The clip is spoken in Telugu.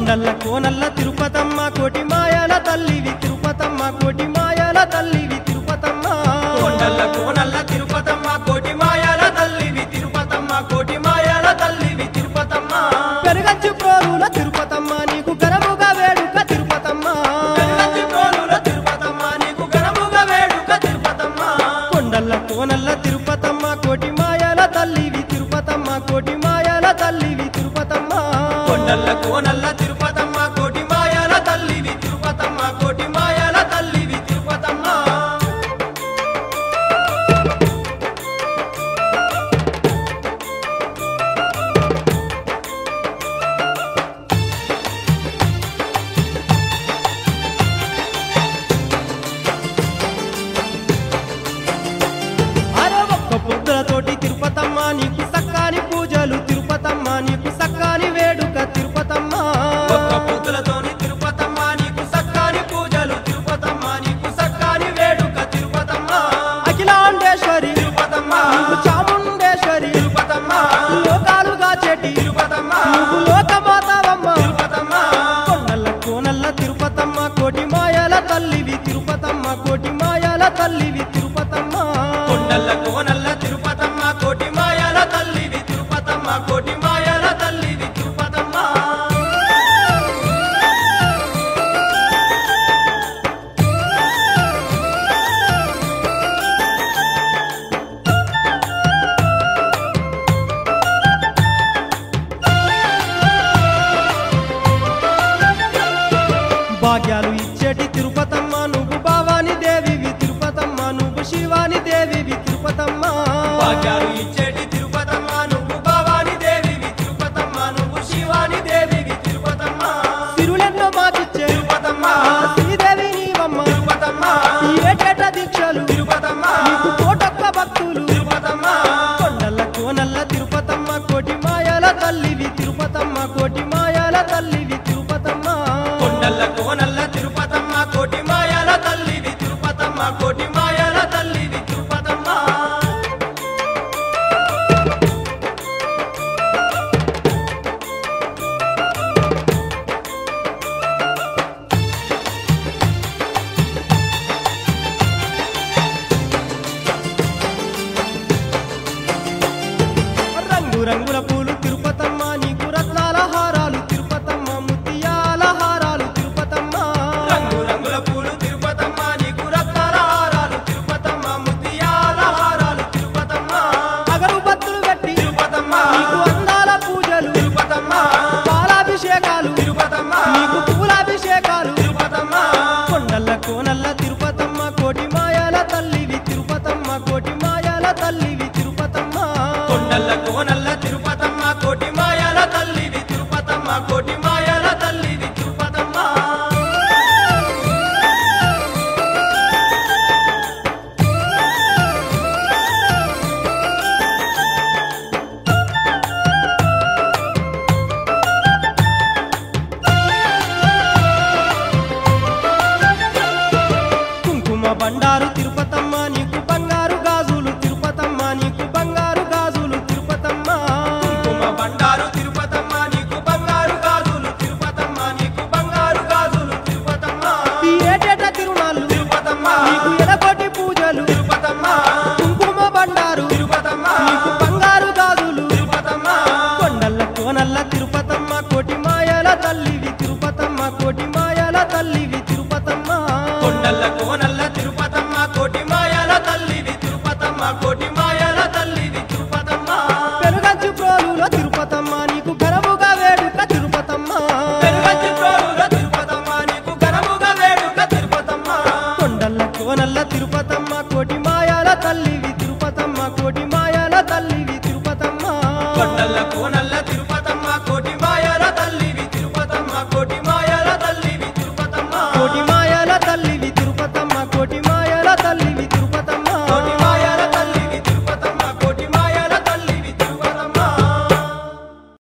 కొండల్ల కోనల్ల తిరుపతమ్మ కోటి మాయల తల్లివి తిరుపతమ్మ కోటి మాయల తల్లివి తిరుపతమ్మ కొండల్ల కోనల్ల తిరుపతమ్మ కోటి మాయాల తల్లివి తిరుపతమ్మ కోటి మాయాల తల్లివి తిరుపతమ్మ పెరుగచ్చు ప్రోలుల తిరుపతమ్మ నీకు గరముగా వేడుక తిరుపతమ్మ పెరుగచ్చి ప్రోలుల తిరుపతమ్మ నీకు ఘనముగా వేడుక తిరుపతమ్మ కొండల్ల కోనల్ల తిరుపతమ్మ కోటి మాయల తల్లివి తిరుపతమ్మ కోటి మాయల తల్లివి తిరుపతమ్మ కొండల్ల కోనల్ల తిరుపతమ్మ కోటి మాయాల తల్లివి తిరుపతమ్మ కోటి మాయాల తల్లివి తిరుపతమ్మ అరే ఒక్క పొద్దులతోటి తిరుపతమ్మ నీకు సక్కాని పూజలు తిరుపతమ్మ నీకు సక్కాని వేడుక తిరుపతమ్మ ఒక్క పూతులతోని తిరుపతమ్మ నీకు సక్కాని పూజలు తిరుపతమ్మ నీకు సక్కాని వేడుక తిరుపతమ్మ అఖిలాండేశ్వరి తిరుపతమ్మ నీకు చాముండేశ్వరి తిరుపతమ్మ లోకాలుగా చెటి తిరుపతమ్మ నువ్వు లోకమాతావమ్మ తిరుపతమ్మ కొండల్ల కోనల్ల తిరుపతమ్మ కోటి మాయల తల్లివి తిరుపతమ్మ కోటి మాయల తల్లివి తిరుపతమ్మ కొండల్ల కోనల్ల తిరుపతమ్మ కోటి మాయాల తల్లివి తిరుపతమ్మ కోటి మాయాల తల్లివి తిరుపతమ్మ భాగ్యాలు ఇచ్చేటి తిరుపతమ్మ నువ్వు భావాని దేవివి తిరుపతమ్మ నువ్వు శివాని దేవివి తిరుపతమ్మ భాగ్యాలు ఇచ్చేటి తిరుపతమ్మ నువ్వు భవాని దేవివి తిరుపతమ్మ నువ్వు శివాని దేవివి తిరుపతమ్మ సిరులెన్నో మాకిచ్చే తిరుపతమ్మ శ్రీదేవి నీవమ్మ తిరుపతమ్మ ఏటేట దీక్షలు తిరుపతమ్మ నీకు కోటొక్క భక్తులు తిరుపతమ్మ కొండల్ల కోనల్ల తిరుపతమ్మ కోటి మాయల తల్లివి తిరుపతమ్మ కోటి మాయల తల్లివి తిరుపతమ్మ కొండల్ల కోనల్ల తిరుపతమ్మ కోటి మాయాల తల్లివి తిరుపతమ్మ కోటి మాయాల తల్లివి తిరుపతమ్మ రంగు రంగుల పూలు తిరుపతమ్మ నీకు రత్నాల హారాలు తిరుపతమ్మ ముత్యాల హారాలు తిరుపతమ్మ రంగు రంగుల పూలు తిరుపతమ్మ నీకు రత్నాల హారాలు తిరుపతమ్మ ముత్యాల హారాలు తిరుపతమ్మ అగరు బత్తులు పెట్టి తిరుపతమ్మ నీకు అందాల పూజలు తిరుపతమ్మ పాలాభిషేకాలు తిరుపతమ్మ నీకు పూలాభిషేకాలు తిరుపతమ్మ కొండల్ల కోనల్ల తిరుపతమ్మ కోటి మాయల తల్లివి తిరుపతమ్మ కోటి మాయల తల్లివి తిరుపతమ్మ కొండల్ల కోనల్ల తిరుపతమ్మ కోటి మాయాల తల్లివి తిరుపతమ్మ కోటి మాయాల తల్లివి తిరుపతమ్మ కుంకుమ బండారు తిరుపతమ్మ నీకు బంగారు గాజులు తిరుపతమ్మ నీకు బంగారు గాజులు తిరుపతమ్మ కుంకుమ బండారు తిరుపతమ్మ నీకు బంగారు గాజులు తిరుపతమ్మ నీకు బంగారు గాజులు తిరుపతమ్మ ఈ ఏటేట తిరునాళ్ళు తిరుపతమ్మ నీకు ఎలకోటి పూజలు తిరుపతమ్మ కుంకుమ బండారు తిరుపతమ్మ నీకు బంగారు గాజులు తిరుపతమ్మ కొండల్ల కోనల్ల తిరుపతమ్మ కోటి మాయల తల్లివి తిరుపతమ్మ కోటి మాయల తల్లివి తిరుపతమ్మ కొండల్ల కోనల్ల తిరుపతమ్మ కోటి మాయాల తల్లివి తిరుపతమ్మ కోటి మాయాల తల్లివి తిరుపతమ్మ పెరుగచ్చు ప్రోలులో తిరుపతమ్మ నీకు ఘనముగా వేడుక తిరుపతమ్మ పెరుగచ్చి ప్రోలుల తిరుపతమ్మ నీకు ఘనముగా వేడుక తిరుపతమ్మ కొండల్ల కోనల్ల తిరుపతమ్మ కోటి మాయల తల్లివి తిరుపతమ్మ కోటి మాయల తల్లివి తిరుపతమ్మ కొండల్ల కోనల్ల తిరుపతమ్మ